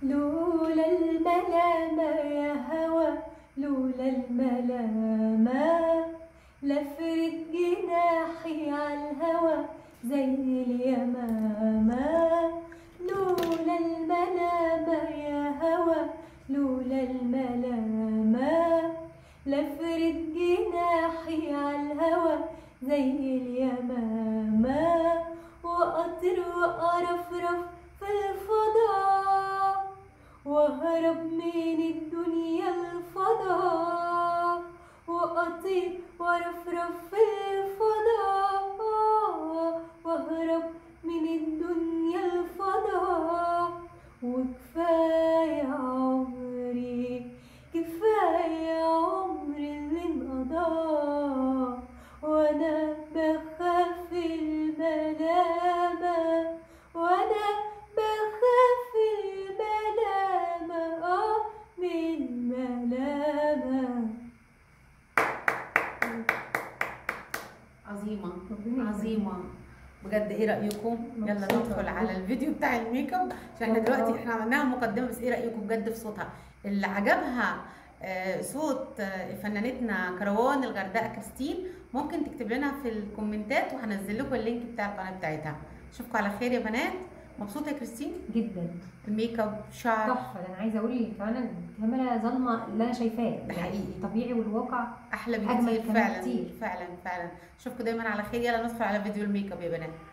لولا الملامة يا هوى لولا الملامة لفرد جناحي عالهوى زي اليمامة لولا الملامة يا هوى لولا الملامة لفرد جناحي عالهوى زي اليمامة وأطير وأرفرف في الفضاء وأهرب من الدنيا الفضاء وأطير وأرفرف في الفضاء وأهرب من الدنيا الفضاء وكفاية عمري كفاية عمري اللي انقضى وأنا بخاف الملامة وأنا بخاف الملامة آه من ملامة عظيمه ربنا عظيمه بجد ايه رايكم يلا مبسوطة. ندخل على الفيديو بتاع الميك اب عشان احنا آه. دلوقتي احنا عملناها مقدمه بس ايه رايكم بجد في صوتها اللي عجبها آه، صوت آه، فنانتنا كروان الغردقه كريستين ممكن تكتب لنا في الكومنتات وهنزل لكم اللينك بتاع القناه بتاعتها اشوفكم على خير يا بنات مبسوطه يا كريستين جدا الميك اب شعر تحفة ده أنا عايزة أقول كمان الكاميرا ظلمة اللي أنا شايفاه ده حقيقي. الطبيعي والواقع احلى أجمل بكتير كمان فعلا كتير. فعلا فعلا اشوفكم دايما على خير يلا ندخل على فيديو الميك اب يا بنات